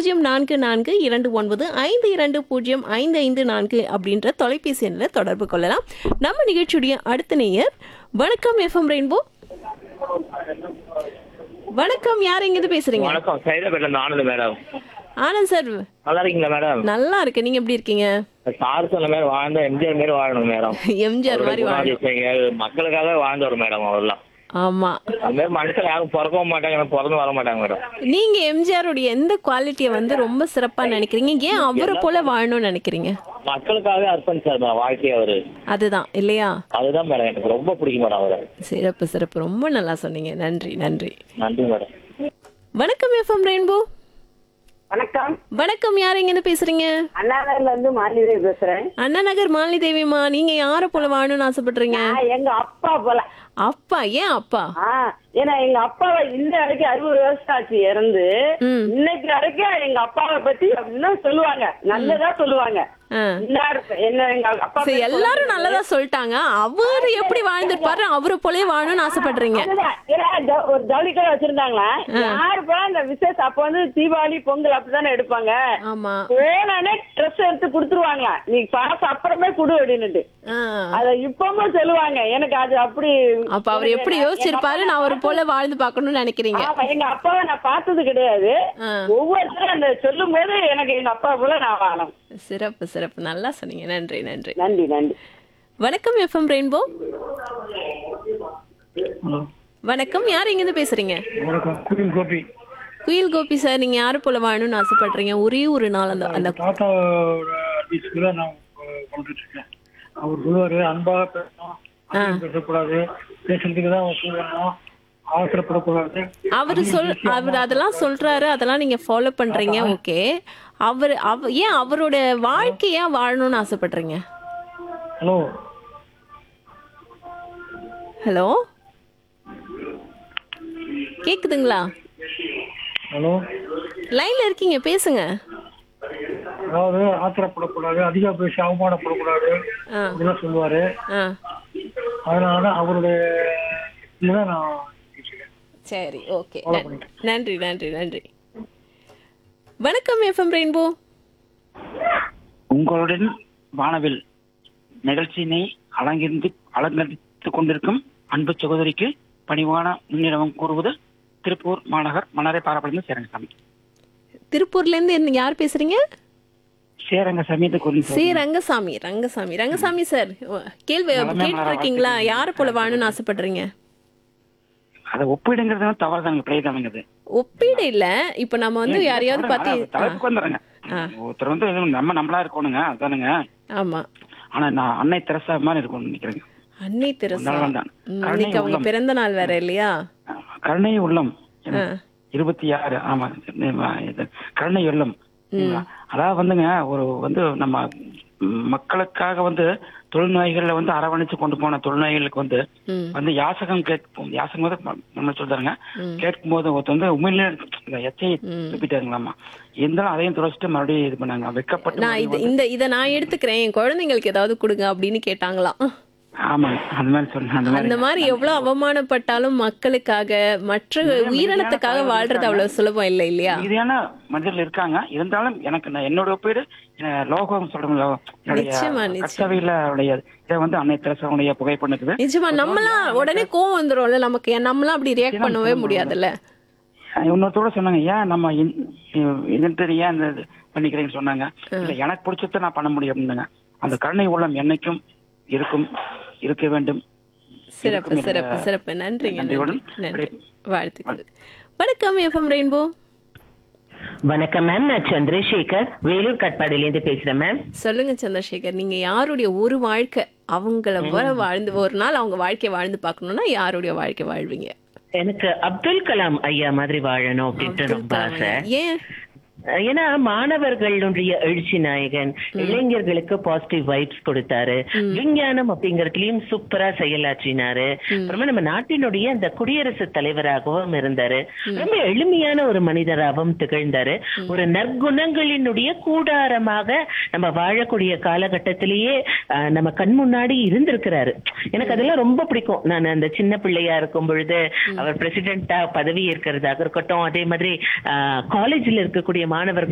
பூஜ்ஜியம் நான்கு நான்கு இரண்டு ஒன்பது ஐந்து இரண்டு பூஜ்ஜியம் ஐந்து ஐந்து நான்கு அப்படின்ற தொலைபேசி எண்ணில் தொடர்பு கொள்ளலாம் நம்ம நிகழ்ச்சியுடைய அடுத்த நேயர் வணக்கம் எஃப்எம் ரெயின்போ வணக்கம் யார் எங்கிருந்து பேசுறீங்க வணக்கம் சைதாபேட்டில் இருந்து ஆனந்த் மேடம் ஆனந்த் சார் நல்லா இருக்கீங்களா மேடம் நல்லா இருக்கு நீங்க எப்படி இருக்கீங்க சார் சொன்ன மாதிரி வாழ்ந்த எம்ஜிஆர் மாரி வாழணும் மேடம் எம்ஜிஆர் மாதிரி வாழ குணாதிசயங்கள் மக்களுக்காக வாழ்ந்தவர் மேடம் அவர்லாம் ஆமா அந்த மாதிரி மனுஷன் யாரும் பிறக்கவும் மாட்டாங்க எனக்கு பிறந்து வர மாட்டாங்க மேடம் நீங்க எம்ஜிஆருடைய எந்த குவாலிட்டியை வந்து ரொம்ப சிறப்பா நினைக்கிறீங்க ஏன் அவரை போல வாழணும்னு நினைக்கிறீங்க மக்களுக்காக அர்ப்பணிச்சார் மேடம் வாழ்க்கையை அவரு அதுதான் இல்லையா அதுதான் மேடம் எனக்கு ரொம்ப பிடிக்கும் மேடம் அவரை சிறப்பு சிறப்பு ரொம்ப நல்லா சொன்னீங்க நன்றி நன்றி நன்றி மேடம் வணக்கம் எஃப்எம் ரெயின்போ வணக்கம் வணக்கம் யார் எங்கேருந்து பேசுறீங்க அண்ணாநகர்ல இருந்து மாலிதேவி பேசுறேன் அண்ணா நகர் மாலினி தேவிமா நீங்க யாரை போல வாழணும்னு ஆசைப்படுறீங்க நான் எங்க அப்பா போல அப்பா ஏன் அப்பா ஆ ஏன்னா எங்க அப்பாவை இந்த வரைக்கும் அறுபது வருஷம் ஆச்சு இறந்து ம். இன்னைக்கு வரைக்கும் எங்க அப்பாவை பத்தி இன்னும் சொல்லுவாங்க நல்லதா சொல்லுவாங்க ஆ. எல்லாரும் என்ன எங்க அப்பா சரி எல்லாரும் நல்லதா சொல்லிட்டாங்க அவர் எப்படி வாழ்ந்திருப்பாரு அவரை போலயே வாழணும்னு ஆசைப்படுறீங்க அதுதான். ஏன்னா ஜ- ஒரு ஜவுளி கடை வச்சிருந்தாங்களா யாரு போல அந்த விசேஷம் அப்ப வந்து தீபாவளி பொங்கல் அப்படிதானே எடுப்பாங்க ஆமா வேணானே ட்ரெஸ் எடுத்து கொடுத்துருவாங்களா நீ காசு அப்புறமே கொடு அப்படின்னுட்டு ஆ. அத இப்பவும் சொல்லுவாங்க எனக்கு அது அப்படி அப்ப அவர் எப்படி யோசிச்சிருப்பாரு நான் அவரை போல வாழ்ந்து பார்க்கணும்னு நினைக்கிறீங்க ஆமா எங்க அப்பாவை நான் பார்த்தது கிடையாது ஆ. ஒவ்வொருத்தரும் அந்த சொல்லும் போது எனக்கு எங்க அப்பா போல நான் வாழணும் சிறப்பு சிறப்பு நல்லா சொன்னீங்க நன்றி நன்றி நன்றி நன்றி வணக்கம் எஃப்எம் ரெயின்போ வணக்கம் யார் எங்கிருந்து பேசுறீங்க வணக்கம் குயில் கோபி குயில் கோபி சார் நீங்க யாரு போல வாழணும்னு ஆசைப்படுறீங்க ஒரே ஒரு நாள் அந்த அந்த தாத்தாவோட அட்வைஸ்க்கு தான் நான் கொண்டுட்டு இருக்கேன் அவர் சொல்லுவாரு அன்பாக பேசணும் அதிகம் பேசக்கூடாது பேசுறதுக்கு தான் அவர் சொல்லணும் அவசரப்படக்கூடாது அவர் சொல் அவர் அதெல்லாம் சொல்றாரு அதெல்லாம் நீங்க ஃபாலோ பண்றீங்க ஓகே அவர் அவ ஏன் அவரோட வாழ்க்கையா வாழணும்னு ஆசைப்படுறீங்க ஹலோ ஹலோ கேக்குதுங்களா ஹலோ லைன்ல இருக்கீங்க பேசுங்க அதாவது ஆத்திரப்படக்கூடாது அதிகம் பேசி அவமானப்படக்கூடாது ஆ அப்படிலாம் சொல்லுவாரு ஆ அதனால தான் அவருடைய இதுதான் நான் பேசுறேன். சரி ஓகே நன்றி நன்றி நன்றி வணக்கம் எஃப்எம் ரெயின்போ உங்களுடன் வானவில் நிகழ்ச்சியினை அலங்கரித்து அலங்கரித்துக் கொண்டிருக்கும் அன்பு சகோதரிக்கு பணிவான முன்னிடமும் கூறுவது திருப்பூர் மாநகர் மணரை பாரப்படைந்து சேரங்கசாமி திருப்பூர்ல இருந்து என்ன- யார் பேசுறீங்க சேரங்கசாமி என்று கூறி சி ரங்கசாமி ரங்கசாமி ரங்கசாமி சார் கேள்வி கேட்டு இருக்கீங்களா யாரை போல வாழணும்னு ஆசைப்படுறீங்க அதை ஒப்பிடுங்கிறது வந்து தவறு தானுங்க பிழைதானுங்கிறது ஒப்பீடு இல்ல இப்ப நம்ம வந்து யாரையாவது பத்தி தலைப்புக்கு வந்துடுறேங்க ஒருத்தர் வந்து எதுவும் நம்ம நம்மளா இருக்கணுங்க அதானுங்க ஆமா ஆனா நான் அன்னை தெரசா மாதிரி இருக்கணும்னு நினைக்கிறேங்க அன்னை தெரசா உண்டால் தான். ம், கருணை இன்னைக்கு அவங்க உள்ளம். பிறந்த நாள் வேற இல்லையா கருணை உள்ளம் ஆ. இருபத்தி ஆறு ஆமா இது கருணை உள்ளம் அதாவது வந்துங்க ஒரு வந்து நம்ம ம், மக்களுக்காக வந்து தொழில்நோய்கள்ல வந்து அரவணைச்சு கொண்டு போன தொழில்நோய்களுக்கு வந்து ம். வந்து யாசகம் கேட்கும் யாசகம் வந்து ம- நம்ம சொல்றாங்க கேட்கும் போது ஒருத்தர் வந்து உண்மையிலே இந்த எச்சையை துப்பிட்டாங்களாமா இருந்தாலும் அதையும் துளைச்சிட்டு மறுபடியும் இது பண்ணாங்க வெக்கப்பட்டு நான் இது இந்த இத நான் எடுத்துக்கிறேன் என் குழந்தைங்களுக்கு ஏதாவது கொடுங்க அப்படின்னு கேட்டாங்களாம் ஆமாங்க அந்த மாதிரி சொன்னேன் அந்த மாதிரி அந்த மாதிரி எவ்வளவு அவமானப்பட்டாலும் மக்களுக்காக மற்ற உயிரினத்துக்காக வாழ்றது அவ்வளவு சுலபம் இல்லை இல்லையா ரீதியான மனிதர்கள் இருக்காங்க இருந்தாலும் எனக்கு நான் என்னோட ஒப்பீடு அஹ், லோகம் சொல்றோம்ல என்னுடைய நிச்சயமா, நிச்சயமா. கச்சவையில உடைய இதை வந்து அன்னை தெரசாவுடைய புகைப்படம் இருக்குது நிஜமா நம்மளாம் உடனே கோவம் வந்துரும்ல நமக்கு நம்மளாம் அப்படி ரியாக்ட் பண்ணவே முடியாதுல்ல இன்னொருத்தோட சொன்னாங்க ஏன் நம்ம இதுன்ட்டு ஏன் இந்த இது பண்ணிக்கிறீங்கன்னு சொன்னாங்க இல்ல எனக்கு பிடிச்சத நான் பண்ண முடியும் அப்படின்னாங்க அந்த கருணை உள்ளம் என்னைக்கும் இருக்கும் இருக்க வேண்டும் சிறப்பு இருக்கும் சிறப்பு என்ற சிறப்பு நன்றிங்க நன்றி நன்றியுடன் நன்றி வாழ்த்துக்கள் வணக்கம் எஃப்எம் ரெயின்போ வணக்கம் மேம் நான் சந்திரசேகர் வேலூர் கட்பாடியிலேருந்து பேசுறேன் மேம் சொல்லுங்க சந்திரசேகர் நீங்க யாருடைய ஒரு வாழ்க்கை அவங்கள போல வாழ்ந்து ஒரு நாள் அவங்க வாழ்க்கை வாழ்ந்து பார்க்கணும்னா யாருடைய வாழ்க்கை வாழ்வீங்க எனக்கு அப்துல் கலாம் ஐயா மாதிரி வாழணும் அப்படின்ட்டு ரொம்ப ஆசை ஏன் ஏன்னா மாணவர்களுடைய எழுச்சி நாயகன் இளைஞர்களுக்கு பாசிட்டிவ் வைப்ஸ் கொடுத்தாரு விஞ்ஞானம் அப்படிங்கறதுலயும் சூப்பரா செயலாற்றினாரு அப்புறமா நம்ம நாட்டினுடைய அந்த குடியரசுத் தலைவராகவும் இருந்தாரு ரொம்ப எளிமையான ஒரு மனிதராகவும் திகழ்ந்தாரு ஒரு நற்குணங்களினுடைய கூடாரமாக நம்ம வாழக்கூடிய காலகட்டத்திலேயே ஆஹ், நம்ம கண் முன்னாடி இருந்திருக்கிறாரு எனக்கு அதெல்லாம் ரொம்ப பிடிக்கும் நான் அந்த சின்ன பிள்ளையா இருக்கும் பொழுது அவர் பிரசிடென்டா பதவி ஏற்கிறதாக இருக்கட்டும் அதே மாதிரி காலேஜ்ல இருக்கக்கூடிய மாணவர்கள்